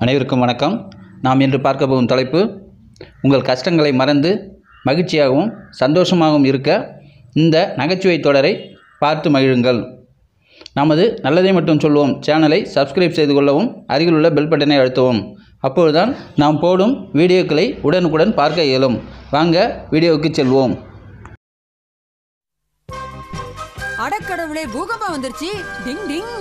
அனைவருக்கும் வணக்கம் நாம் இன்று பார்க்க போகும் தலைப்பு உங்கள் கஷ்டங்களை மறந்து மகிழ்ச்சியாகவும் சந்தோஷமாகவும் இருக்க இந்த நகைச்சுவை தொடரை பார்த்து மகிழுங்கள் நமது நல்லதை மட்டும் சொல்வோம் சேனலை சப்ஸ்கிரைப் செய்து கொள்ளவும் அருகில் உள்ள பெல் பட்டனை அழுத்தவும் அப்பொழுதுதான் நாம் போடும் வீடியோக்களை உடனுக்குடன் பார்க்க இயலும் வாங்க வீடியோவுக்கு செல்வோம் அடக்கடவுளே பூகம்பம் வந்துருச்சு டிங் டிங்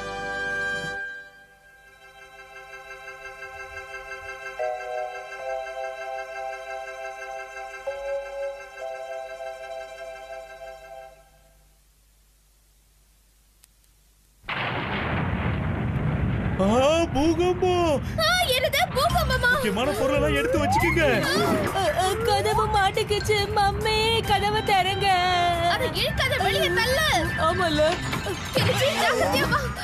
ஆ பூகம்பம் என்னது பூகம்பமா முக்கியமான பொருளெல்லாம் எடுத்து வச்சுக்கோங்க கதவு மாட்டிக்கிச்சு மம்மி கதவை திறங்க அத இழுக்காத வெளியே தள்ளு ஆமால கிழிச்சி ஜாக்கிரதையா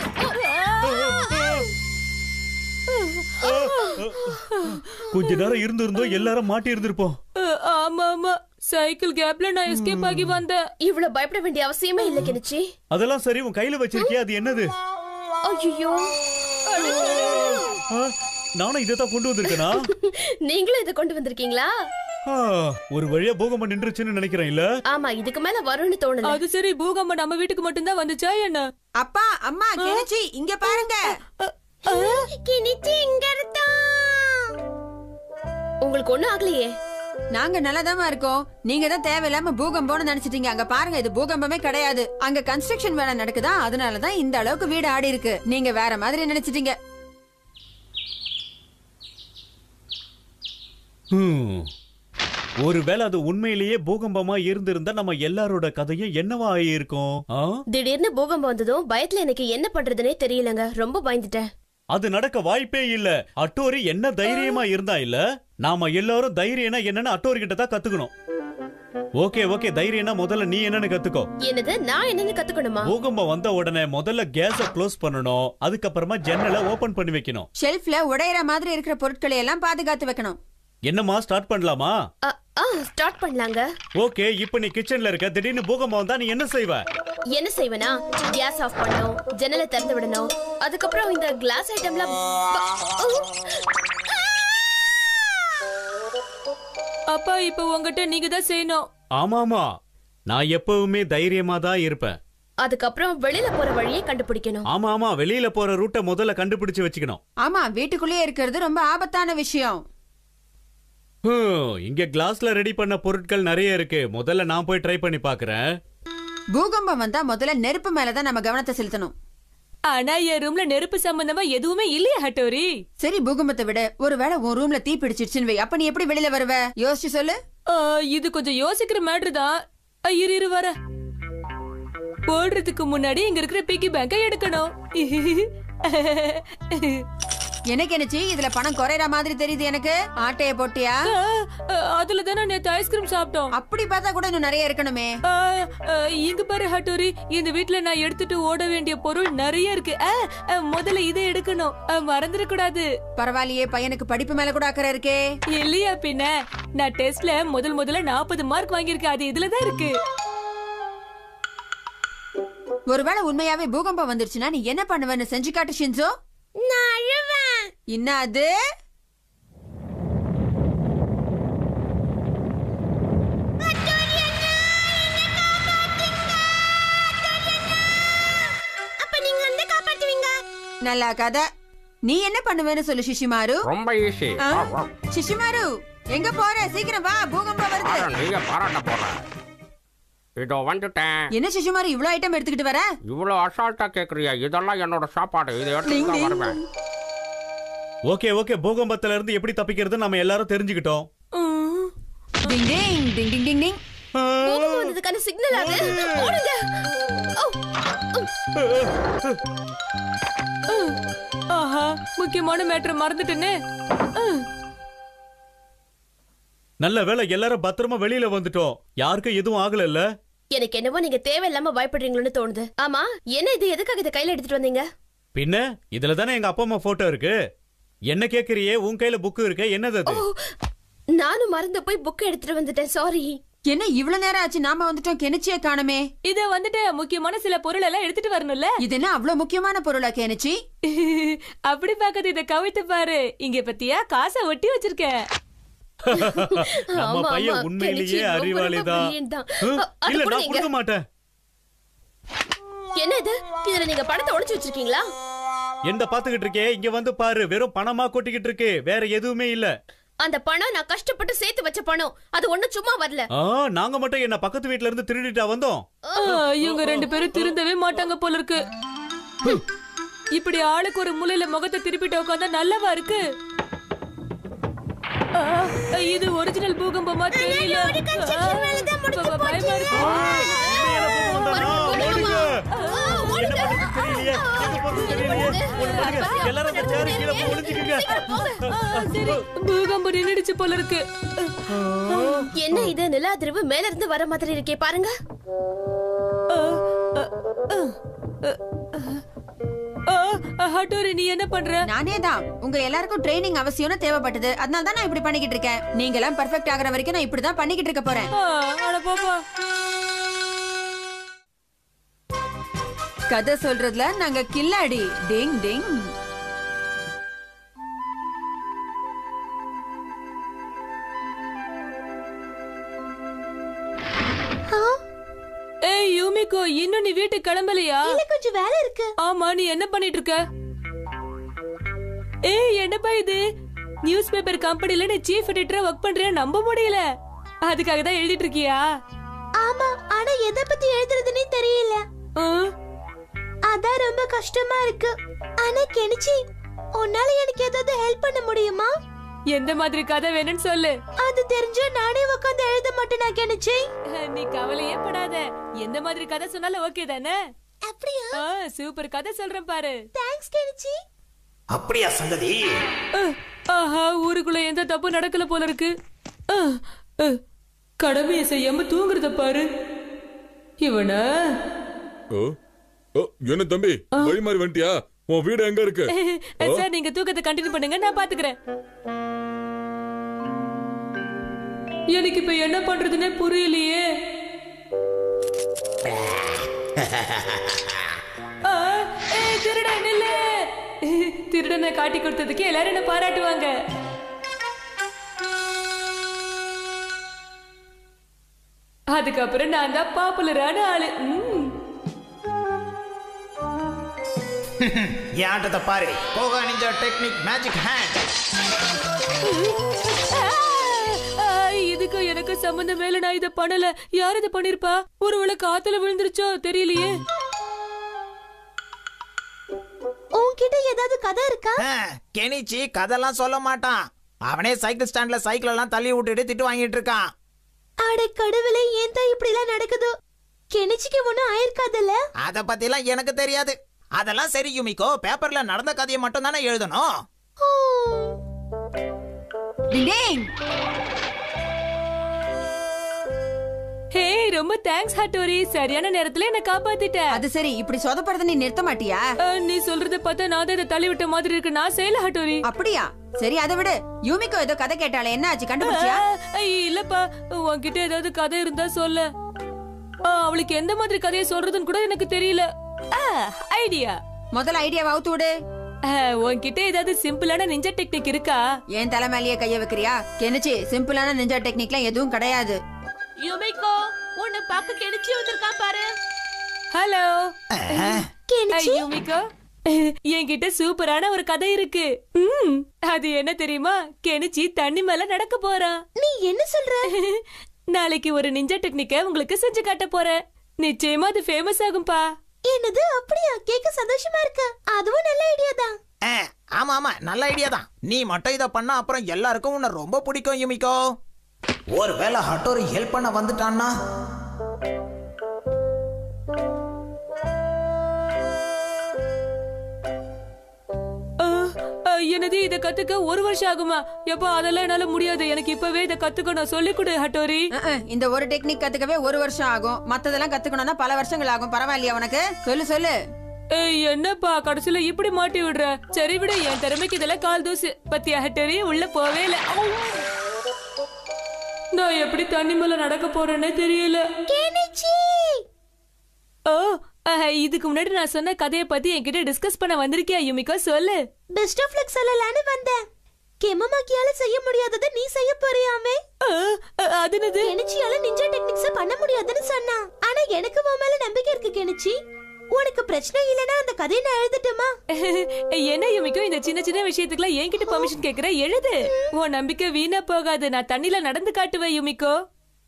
வா கொஞ்ச நேரம் இருந்து இருந்தோம் எல்லாரும் மாட்டி இருந்திருப்போம் ஆமா ஆமா சைக்கிள் கேப்ல நான் எஸ்கேப் ஆகி வந்தேன் இவ்வளவு பயப்பட வேண்டிய அவசியமே இல்ல கிணிச்சி அதெல்லாம் சரி உன் கையில வச்சிருக்கியா அது என்னது ஐயோ ஆ, நானும் இதை தான் கொண்டு வந்திருக்கேனா நீங்களும் இதை கொண்டு வந்திருக்கீங்களா ஆ, ஒரு வழியா பூகம்பம் நின்றுச்சுன்னு நினைக்கிறேன் இல்ல ஆமா இதுக்கு மேல வரும்னு தோணல அது சரி பூகம்பம் நம்ம வீட்டுக்கு மட்டும்தான் வந்துச்சா என்ன அப்பா அம்மா கிணச்சி இங்க பாருங்க கிணிச்சி இங்க இருந்தா உங்களுக்கு ஒண்ணும் ஆகலையே நாங்க நல்லாதாம்மா இருக்கோம் நீங்க தான் தேவையில்லாம பூகம்பம்னு நினைச்சிட்டீங்க அங்க பாருங்க இது பூகம்பமே கிடையாது அங்க கன்ஸ்ட்ரக்ஷன் வேலை நடக்குதா அதனாலதான் இந்த அளவுக்கு வீடு ஆடி இருக்கு நீங்க வேற மாதிரி நினைச்சிட்டீங்க ஹம். ஒருவேளை அது உண்மையிலேயே பூகம்பமா இருந்திருந்தா நம்ம எல்லாரோட கதையும் என்னவா ஆகியிருக்கும் ஆ? திடீர்னு பூகம்பம் வந்ததும் பயத்துல எனக்கு என்ன பண்றதுனே தெரியலங்க ரொம்ப பயந்துட்டேன் அது நடக்க வாய்ப்பே இல்ல அட்டோரி என்ன தைரியமா இருந்தா இல்ல நாம எல்லாரும் தைரியம்னா என்னன்னு அட்டோரி கிட்ட தான் கத்துக்கணும் ஓகே ஓகே தைரியம்னா முதல்ல நீ என்னன்னு கத்துக்கோ என்னது நான் என்னன்னு கத்துக்கணுமா பூகம்பம் வந்த உடனே முதல்ல கேஸ க்ளோஸ் பண்ணணும் அதுக்கப்புறமா ஜன்னலை ஓபன் பண்ணி வைக்கணும் ஷெல்ஃப்ல உடையற மாதிரி இருக்கிற பொருட்களை எல்லாம் பாதுகாத்து வைக்கணும் என்னம்மா ஸ்டார்ட் பண்ணலாமா அ, ஆ ஸ்டார்ட் பண்ணலாங்க ஓகே இப்போ நீ கிச்சன்ல இருக்க திடீர்னு பூகம்பம் வந்தா நீ என்ன செய்வ என்ன செய்வேனா கேஸ் ஆஃப் பண்ணணும் ஜன்னலை திறந்து விடணும் அதுக்கப்புறம் இந்த கிளாஸ் ஐட்டம்லாம் அப்பா இப்ப உங்ககிட்ட நீங்க தான் செய்யணும் ஆமாமா நான் எப்பவுமே தைரியமா தான் இருப்பேன் அதுக்கப்புறம் வெளியில போற வழியை கண்டுபிடிக்கணும் ஆமா ஆமா வெளியில போற ரூட்டை முதல்ல கண்டுபிடிச்சு வச்சுக்கணும் ஆமா வீட்டுக்குள்ளேயே இருக்கிறது ரொம்ப ஆபத்தான விஷயம் ஹம், இங்க கிளாஸ்ல ரெடி பண்ண பொருட்கள் நிறைய இருக்கு முதல்ல நான் போய் ட்ரை பண்ணி பாக்குறேன் பூகம்பம் வந்தா முதல்ல நெருப்பு மேலதான் நம்ம கவனத்தை செலுத்தணும் ஆனா என் ரூம்ல நெருப்பு சம்பந்தமா எதுவுமே இல்லையா ஹட்டோரி சரி பூகம்பத்தை விட ஒருவேளை உன் ரூம்ல தீ பிடிச்சிருச்சுன்னு வை அப்ப நீ எப்படி வெளியில வருவ யோசிச்சு சொல்லு ஆ, இது கொஞ்சம் யோசிக்கிற மேட்ரு தான் ஆ, இரு இரு வர போடுறதுக்கு முன்னாடி இங்க இருக்கிற பிக்கி பேங்கை எடுக்கணும் எனக்கு என்னச்சு இதுல பணம் குறையற மாதிரி தெரியுது எனக்கு ஆட்டைய போட்டியா ஆ, ஆ, அதுல தானே நேத்து ஐஸ்கிரீம் சாப்பிட்டோம் அப்படி பார்த்தா கூட இன்னும் நிறைய இருக்கணுமே ஆ, ஆ, இங்க பாரு ஹட்டோரி இந்த வீட்ல நான் எடுத்துட்டு ஓட வேண்டிய பொருள் நிறைய இருக்கு ஆ, ஆ, முதல்ல இதை எடுக்கணும் ஆ, மறந்துடக்கூடாது பரவாயில்லையே பையனுக்கு படிப்பு மேல கூட அக்கறை இருக்கே இல்லையா பின்ன நான் டெஸ்ட்ல முதல் முதல்ல நாற்பது மார்க் வாங்கியிருக்கேன் அது இதுலதான் இருக்கு ஒருவேளை உண்மையாவே பூகம்பம் வந்துருச்சுன்னா நீ என்ன பண்ணுவேன்னு செஞ்சு காட்டு ஷின்சோ நான் அழுவேன் என்ன அது அப்ப நீங்க வந்து காப்பாத்துவீங்க நல்லா கதை நீ என்ன பண்ணுவேன்னு சொல்லு சிஷிமாரு ரொம்ப ஈஸி ஆ? சிஷிமாரு எங்க போற சீக்கிரம் வா பூகம்பம் வருது நீங்க பாராட்ட போற இதோ வந்துட்டேன் என்ன சிஷிமாரு இவ்ளோ ஐட்டம் எடுத்துக்கிட்டு வர இவ்வளவு அசால்ட்டா கேக்குறியா இதெல்லாம் என்னோட சாப்பாடு இதை எடுத்து தான் வருவேன் ஓகே ஓகே பூகம்பத்துல இருந்து எப்படி தப்பிக்கிறது நம்ம எல்லாரும் தெரிஞ்சுக்கிட்டோம் ம். டிங் டிங் டிங் டிங் டிங் டிங் ஆ, பூகம்பம் வந்ததுக்கான சிக்னல் அது ஓடுங்க ஓ, ஆஹா முக்கியமான மேட்டர் மறந்துட்டேனே ஆ. நல்ல வேளை எல்லாரும் பத்திரமா வெளியில வந்துட்டோம் யாருக்கும் எதுவும் ஆகல எனக்கு என்னவோ நீங்க தேவையில்லாம பயப்படுறீங்களோன்னு தோணுது ஆமா என்ன இது எதுக்காக இதை கையில எடுத்துட்டு வந்தீங்க பின்ன இதுல தானே எங்க அப்பா அம்மா போட்டோ இருக்கு என்ன கேக்குறியே உன் கையில புக்கு இருக்கு என்னது அது நானும் மறந்து போய் புக் எடுத்துட்டு வந்துட்டேன் சாரி என்ன இவ்வளவு நேரம் ஆச்சு நாம வந்துட்டோம் கெனிச்சியே காணுமே இத வந்துட்டு முக்கியமான சில பொருள் எல்லாம் எடுத்துட்டு வரணும்ல இது என்ன அவ்வளவு முக்கியமான பொருளா கெனிச்சி அப்படி பார்க்காத இத கவித்து பாரு இங்க பத்தியா காசை ஒட்டி வச்சிருக்கேன் நம்ம ஆமா, பையன் ஆமா. உண்மையிலேயே கெனிச்சி ரொம்ப, ரொம்ப அறிவாளிதான் brilliant தான். ஹம்? அ- அது இல்ல கூட நான் நீங்க- கொடுக்க மாட்டேன் என்ன இது இதுல நீங்க பணத்தை உடைச்சு வச்சிருக்கீங்களா எந்த பாத்துக்கிட்டு இருக்கே இங்க வந்து பாரு வெறும் பணமா கொட்டிக்கிட்டு இருக்கு வேற எதுவுமே இல்ல அந்த பணம் நான் கஷ்டப்பட்டு சேர்த்து வச்ச பணம் அது ஒண்ணு சும்மா வரல ஆ நாங்க மட்டும் என்ன பக்கத்து வீட்ல இருந்து திருடிட்டா வந்தோம் ஆ, இவங்க ரெண்டு பேரும் திருந்தவே மாட்டாங்க போல இருக்கு இப்படி ஆளுக்கு ஒரு மூலையில முகத்தை திருப்பிட்டு உட்காந்தா நல்லவா இருக்கு ஆ, இது ஒரிஜினல் பூகம்பமா தெரியல ஆ, ப- பயமா இருக்கு என்ன பண்ணுறது தெரியலையே எங்க போறது தெரியலையே ஒண்ணு பண்ணுங்க எல்லாரும் அந்த சேரு கீழே போய் ஒளிஞ்சுக்குங்க ஆ, சரி பூகம்பம் நின்னுடுச்சு போல இருக்கு என்ன இது நில அதிர்வு மேல இருந்து வர மாதிரி இருக்கே பாருங்க ஆ, ஹட்டோரி நீ என்ன பண்ற நானே தான் உங்க எல்லாருக்கும் ட்ரைனிங் அவசியம்னு தேவைப்பட்டது அதனால தான் நான் இப்படி பண்ணிக்கிட்டு இருக்கேன் நீங்க எல்லாம் பெர்ஃபெக்ட் ஆகுற வரைக்கும் நான் இப்படிதான் பண்ணிக்கிட்டு இருக்க போறேன் ஆ, அட பாப்பா கதை சொல்றதுல நாங்க கில்லாடி டிங் டிங் ஏய் யூமிகோ இன்னும் நீ வீட்டுக்கு கிளம்பலையா கொஞ்சம் வேலை இருக்கு ஆமா நீ என்ன பண்ணிட்டு இருக்க ஏய் என்னப்பா இது நியூஸ் பேப்பர் கம்பெனில நீ சீஃப் எடிட்டரா ஒர்க் பண்றேன்னு நம்ப முடியல அதுக்காக தான் எழுதிட்டு இருக்கியா ஆமா ஆனா எதை பத்தி எழுதுறதுன்னே தெரியல ஆ? அதான் ரொம்ப கஷ்டமா இருக்கு ஆனா கெனிச்சி உன்னால எனக்கு ஏதாவது ஹெல்ப் பண்ண முடியுமா எந்த மாதிரி கதை வேணும்னு சொல்லு அது தெரிஞ்சா நானே உட்காந்து எழுத மாட்டேனா கெனிச்சி நீ கவலையே படாத எந்த மாதிரி கதை சொன்னாலும் ஓகே தானே அப்படியா ஆ, சூப்பர் கதை சொல்றேன் பாரு தேங்க்ஸ் கெனிச்சி அப்படியா சங்கதி ஆ, ஆஹா ஊருக்குள்ள எந்த தப்பு நடக்கல போல இருக்கு ஆ, ஆ, கடமையை செய்யாம தூங்குறத பாரு இவன ஓ ஓ என்ன தம்பி வழி மாறி வந்துட்டியா உன் வீடு எங்க இருக்கு சார் நீங்க தூக்கத்தை கண்டினியூ பண்ணுங்க நான் பாத்துக்கிறேன் எனக்கு இப்ப என்ன பண்றதுன்னே புரியலையே ஆ, ஏய், திருடன் நில்லு திருடனை காட்டி கொடுத்ததுக்கு எல்லாரும் என்ன பாராட்டுவாங்க அதுக்கப்புறம் நான் தான் பாப்புலரான ஆளு ம். என் ஆட்டத்தை பாரு போகா நிஞ்சா டெக்னிக் மேஜிக் ஹேண்ட் ஆ, இதுக்கும் எனக்கு சம்பந்தம் மேல நான் இத பண்ணல யார் இத பண்ணிருப்பா ஒருவேளை காத்துல விழுந்துருச்சோ தெரியலையே உன்கிட்ட ஏதாவது கதை இருக்கா கெனிச்சி கதெல்லாம் சொல்ல மாட்டான் அவனே சைக்கிள் ஸ்டாண்ட்ல சைக்கிள் எல்லாம் தள்ளி விட்டுட்டு திட்டு வாங்கிட்டு இருக்கான் அட கடவுளே ஏன் தான் இப்படி எல்லாம் நடக்குது கெனிச்சிக்கு ஒண்ணும் ஆயிருக்காதுல்ல அத பத்திலாம் எனக்கு தெரியாது அதெல்லாம் சரி யுமிக்கோ பேப்பர்ல நடந்த கதையை மட்டும் தானே எழுதணும் டிங் டிங் ஹே ரொம்ப தேங்க்ஸ் ஹட்டோரி சரியான நேரத்துல என்ன காப்பாத்திட்ட அது சரி இப்படி சொதப்படுறத நீ நிறுத்த மாட்டியா ஆ, நீ சொல்றத பார்த்தா நான் தான் இதை தள்ளி விட்ட மாதிரி இருக்கு நான் செய்யல ஹட்டோரி அப்படியா சரி அதை விடு யூமிக்கோ ஏதோ கதை கேட்டாலே என்ன ஆச்சு கண்டுபிடிச்சியா ஆ, இல்லப்பா உன்கிட்ட ஏதாவது கதை இருந்தா சொல்ல ஆ, அவளுக்கு எந்த மாதிரி கதையை சொல்றதுன்னு கூட எனக்கு தெரியல ஐடியா முதல்ல ஐடியாவை அவுத்து விடு உன்கிட்ட ஏதாவது சிம்பிளான நிஞ்ச டெக்னிக் இருக்கா ஏன் தலை மேலேயே கைய வைக்கிறியா கெனிச்சி சிம்பிளான நிஞ்சா டெக்னிக்லாம் எதுவும் கிடையாது யுமிகோ உன்னை பார்க்க கெனிச்சி வந்திருக்கான் பாரு ஹலோ யூமிகோ என்கிட்ட சூப்பரான ஒரு கதை இருக்கு ம், அது என்ன தெரியுமா கெனிச்சி தண்ணி மேல நடக்க போறான் நீ என்ன சொல்ற நாளைக்கு ஒரு நிஞ்சா டெக்னிக்க உங்களுக்கு செஞ்சு காட்ட போறேன் நிச்சயமா அது ஃபேமஸ் ஆகும்பா என்னது அப்படியா கேட்க சந்தோஷமா இருக்கு அதுவும் நல்ல ஐடியா தான் ஆ, ஆமா ஆமா நல்ல ஐடியா தான் நீ மட்டும் இத பண்ணா அப்புறம் எல்லாருக்கும் உன்னை ரொம்ப பிடிக்கும் யுமிக்கோ ஒருவேளை ஹட்டோரி ஹெல்ப் பண்ண வந்துட்டான்னா ஆ, ஆ, என்னது இத கத்துக்க ஒரு வருஷம் ஆகுமா எப்பா அதெல்லாம் என்னால முடியாது எனக்கு இப்பவே இத கத்துக்கணும் சொல்லிக் கொடு ஹட்டோரி அஹ், அஹ், இந்த ஒரு டெக்னிக் கத்துக்கவே ஒரு வருஷம் ஆகும் மத்ததெல்லாம் கத்துக்கணும்னா பல வருஷங்கள் ஆகும் பரவாயில்லையா உனக்கு சொல்லு சொல்லு ஏய் என்னப்பா கடைசியில இப்படி மாட்டி விடுற சரி விடு என் திறமைக்கு இதெல்லாம் கால் தூசு பத்தியா ஹட்டோரி உள்ள போவே இல்ல ஔ! நான் எப்படி தண்ணி மேல நடக்க போறேன்னே தெரியல கெனிச்சி ஓ அஹ், இதுக்கு முன்னாடி நான் சொன்ன கதையை பத்தி என்கிட்ட டிஸ்கஸ் பண்ண வந்திருக்கியா யுமிகோ சொல்லு பெஸ்ட் ஆஃப் லக் சொல்லலான்னு வந்தேன் கெமமாக்கியால செய்ய முடியாததை நீ செய்ய போறியாமே அஹ், அஹ், அது என்னது கெனிச்சியால நிஞ்சா டெக்னிக்ஸ் பண்ண முடியாதுன்னு சொன்னா ஆனா எனக்கு உன் மேல நம்பிக்கை இருக்கு கெனிச்சி உனக்கு பிரச்சனை இல்லைன்னா அந்த கதையை நான் எழுதட்டுமா என்ன யுமிக்கோ இந்த சின்ன சின்ன விஷயத்துக்குலாம் என்கிட்ட பெர்மிஷன் கேக்குற எழுது உன் நம்பிக்கை வீணா போகாது நான் தண்ணில நடந்து காட்டுவேன் யுமிக்கோ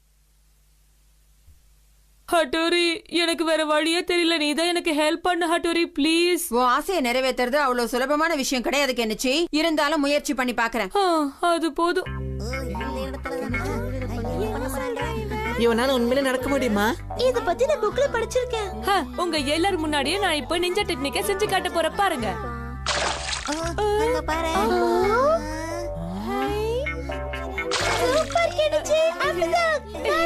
ஹட்டோரி எனக்கு வேற வழியே தெரியல நீ தான் எனக்கு ஹெல்ப் பண்ணு ஹட்டோரி ப்ளீஸ் உன் ஆசையை நிறைவேத்துறது அவ்வளவு சுலபமான விஷயம் கிடையாது கெனிச்சி இருந்தாலும் முயற்சி பண்ணி பாக்குறேன் அது போதும் இவனால உண்மையில நடக்க முடியுமா இத பத்தி நான் புக்ல படிச்சிருக்கேன் ஹ, உங்க எல்லாரும் முன்னாடியே நான் இப்ப நிஞ்சா டெக்னிக்கை செஞ்சு காட்ட போற பாருங்க சூப்பர் கெனிச்சி அப்படிதான்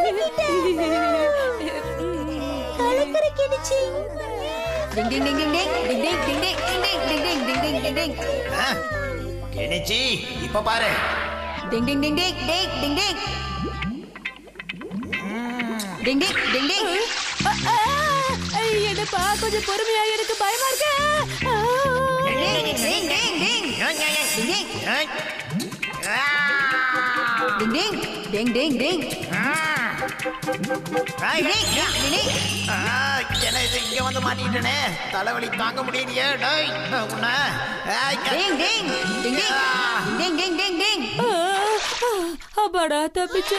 கலக்கற கெனிச்சி டிங் டிங் டிங் டிங் டிங் டிங் டிங் டிங் டிங் டிங் டிங் டிங் டிங் டிங் டிங் கெனிச்சி இப்ப பாரு டிங் டிங் டிங் டிங் டிங் டிங் டிங் டிங் டிங் டிங் டிங் என்னப்பா கொஞ்சம் பொறுமையா எனக்கு பயமா இருக்கு ஆ. டிங் டிங் டிங் டிங் டிங் டிங் டிங் டிங் டிங் ஏய், டிங் டிங் ஆ, என்ன இது இங்க வந்து மாட்டிட்டனே தலைவலி தாங்க முடியலையே டேய் உன்ன ஏய், டிங் டிங் டிங் டிங் டிங் டிங் டிங் ஆ, ஆ, அப்பாடா தப்பிச்சு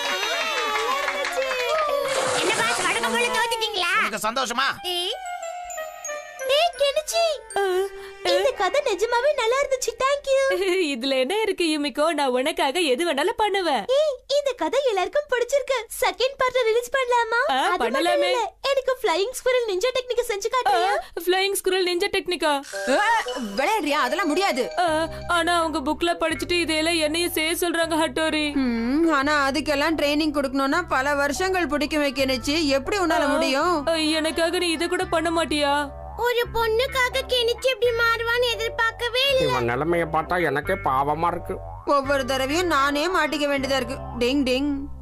என்ன பாஸ் வழக்கம் போல தோத்துட்டீங்களா உனக்கு சந்தோஷமா ஏய் கெனிச்சி ஆ, இந்த கதை நிஜமாவே நல்லா இருந்துச்சு தேங்க் யூ இதுல என்ன இருக்கு யுமிக்கோ நான் உனக்காக எது வேணாலும் பண்ணுவேன் ஏய் இந்த கதை எல்லாருக்கும் பிடிச்சிருக்கு செகண்ட் பார்ட் ரிலீஸ் பண்ணலாமா ஆ, அது மட்டும் பண்ணலாமே. இல்ல, எனக்கு ஃப்ளையிங் ஸ்குரல் நிஞ்சா டெக்னிக் செஞ்சு காட்டுறியா ஃப்ளையிங் ஸ்குரல் நிஞ்சா டெக்னிக்கா விளையாடுறியா அதெல்லாம் முடியாது ஆ, ஆனா அவங்க புக்ல படிச்சுட்டு இதையெல்லாம் என்னையும் செய்ய சொல்றாங்க ஹட்டோரி ம், ஆனா அதுக்கெல்லாம் ட்ரைனிங் கொடுக்கணும்னா பல வருஷங்கள் பிடிக்கும் வைக்கணுச்சு எப்படி உன்னால முடியும் ஆ, எனக்காக நீ இதை கூட பண்ண மாட்டியா ஒரு பொண்ணுக்காக கெனிச்சி இப்படி மாறுவான்னு எதிர்பார்க்கவே இல்ல இவன் நிலைமைய பார்த்தா எனக்கே பாவமா இருக்கு ஒவ்வொரு தடவையும் நானே மாட்டிக்க வேண்டியதா இருக்கு டிங் டிங்